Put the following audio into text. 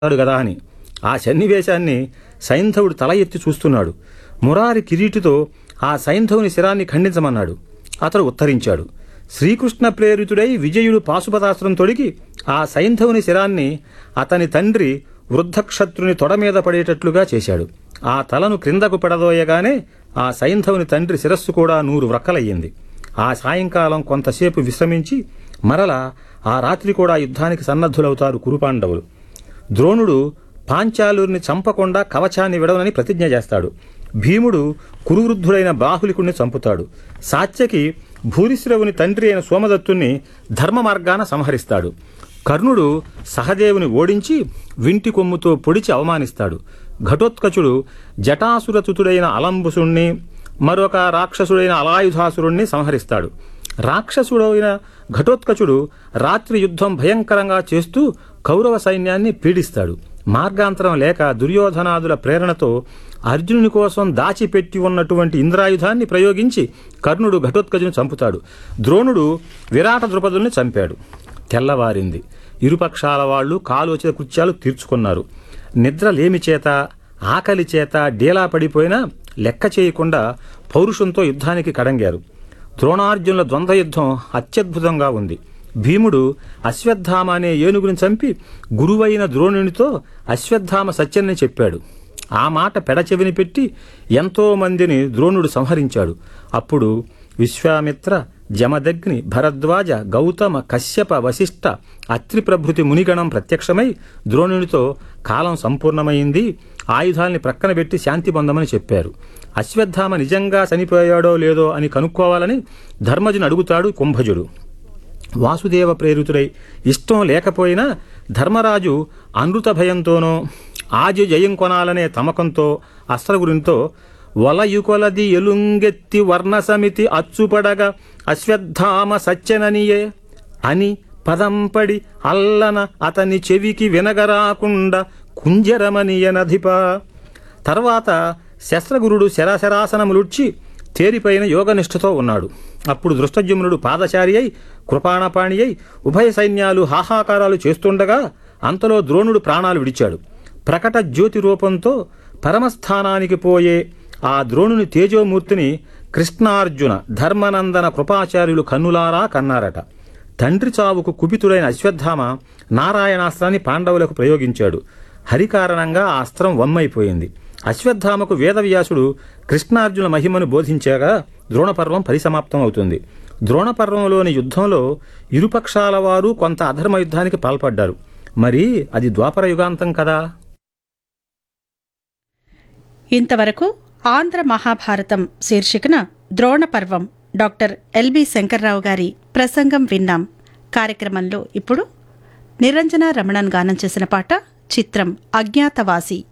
చేస్తాడు కదా అని ఆ సన్నివేశాన్ని సైంధవుడు తల ఎత్తి చూస్తున్నాడు మురారి కిరీటితో ఆ సైంధవుని శిరాన్ని ఖండించమన్నాడు అతడు ఉత్తరించాడు శ్రీకృష్ణ ప్రేరితుడై విజయుడు పాశుపతాస్త్రం తొడిగి ఆ సైంధవుని శిరాన్ని అతని తండ్రి వృద్ధక్షత్రుని తొడ మీద పడేటట్లుగా చేశాడు ఆ తలను క్రిందకు పెడదోయగానే ఆ సైంధవుని తండ్రి శిరస్సు కూడా నూరు వ్రక్కలయ్యింది ఆ సాయంకాలం కొంతసేపు విశ్రమించి మరల ఆ రాత్రి కూడా యుద్ధానికి సన్నద్ధులవుతారు కురుపాండవులు ద్రోణుడు పాంచాలుని చంపకుండా కవచాన్ని విడవనని ప్రతిజ్ఞ చేస్తాడు భీముడు కురువృద్ధుడైన బాహులికుణ్ణి చంపుతాడు సాత్యకి భూరిశ్రవుని తండ్రి అయిన సోమదత్తుణ్ణి ధర్మ మార్గాన సంహరిస్తాడు కర్ణుడు సహదేవుని ఓడించి వింటి కొమ్ముతో పొడిచి అవమానిస్తాడు ఘటోత్కచుడు జటాసురతుతుడైన అలంబుసుణ్ణి మరొక రాక్షసుడైన అలాయుధాసురుణ్ణి సంహరిస్తాడు రాక్షసుడైన ఘటోత్కచుడు రాత్రి యుద్ధం భయంకరంగా చేస్తూ కౌరవ సైన్యాన్ని పీడిస్తాడు మార్గాంతరం లేక దుర్యోధనాదుల ప్రేరణతో అర్జునుని కోసం దాచిపెట్టి ఉన్నటువంటి ఇంద్రాయుధాన్ని ప్రయోగించి కర్ణుడు ఘటోత్కచుని చంపుతాడు ద్రోణుడు విరాట ద్రుపదుల్ని చంపాడు తెల్లవారింది ఇరుపక్షాల వాళ్ళు కాలోచిత కృత్యాలు తీర్చుకున్నారు నిద్రలేమి చేత ఆకలి చేత డీలా పడిపోయినా లెక్క చేయకుండా పౌరుషంతో యుద్ధానికి కడంగారు ద్రోణార్జునుల ద్వంద్వ యుద్ధం అత్యద్భుతంగా ఉంది భీముడు అశ్వత్థామ అనే ఏనుగుని చంపి గురువైన ద్రోణునితో అశ్వత్థామ సత్యన్ని చెప్పాడు ఆ మాట పెడచెవిని పెట్టి ఎంతో మందిని ద్రోణుడు సంహరించాడు అప్పుడు విశ్వామిత్ర జమదగ్ని భరద్వాజ గౌతమ కశ్యప వశిష్ఠ అత్రి ప్రభృతి మునిగణం ప్రత్యక్షమై ద్రోణునితో కాలం సంపూర్ణమైంది ఆయుధాల్ని ప్రక్కన పెట్టి శాంతి పొందమని చెప్పారు అశ్వత్థామ నిజంగా చనిపోయాడో లేదో అని కనుక్కోవాలని ధర్మజుని అడుగుతాడు కుంభజుడు వాసుదేవ ప్రేరితుడై ఇష్టం లేకపోయినా ధర్మరాజు అనృత భయంతోనో ఆజు జయం కొనాలనే తమకంతో అస్త్రగురితో వలయుకొలది ఎలుంగెత్తి వర్ణసమితి అచ్చుపడగా అశ్వత్థామ సత్యననియే అని పదంపడి అల్లన అతని చెవికి వినగరాకుండా కుంజరమనియనధిప తర్వాత శస్త్రగురుడు శరాశరాసనములుడ్చి తేరిపైన యోగనిష్ఠతో ఉన్నాడు అప్పుడు దృష్టజుమ్నుడు పాదచారి అయి కృపాణపాణి అయి ఉభయ సైన్యాలు హాహాకారాలు చేస్తుండగా అంతలో ద్రోణుడు ప్రాణాలు విడిచాడు ప్రకట జ్యోతి రూపంతో పరమస్థానానికి పోయే ఆ ద్రోణుని తేజోమూర్తిని కృష్ణార్జున ధర్మనందన కృపాచార్యులు కన్నులారా కన్నారట తండ్రి చావుకు కుపితుడైన అశ్వత్థామ నారాయణాస్త్రాన్ని పాండవులకు ప్రయోగించాడు హరి కారణంగా ఆ అస్త్రం వమ్మైపోయింది అశ్వత్థామకు వేదవ్యాసుడు కృష్ణార్జున మహిమను బోధించాగా ద్రోణపర్వం పరిసమాప్తం అవుతుంది ద్రోణపర్వంలోని యుద్ధంలో ఇరుపక్షాల వారు కొంత అధర్మ యుద్ధానికి పాల్పడ్డారు మరి అది ద్వాపర యుగాంతం కదా ఇంతవరకు ఆంధ్ర మహాభారతం శీర్షికన ద్రోణపర్వం డాక్టర్ ఎల్బి శంకర్రావు గారి ప్రసంగం విన్నాం కార్యక్రమంలో ఇప్పుడు నిరంజన రమణన్ గానం చేసిన పాట చిత్రం అజ్ఞాతవాసి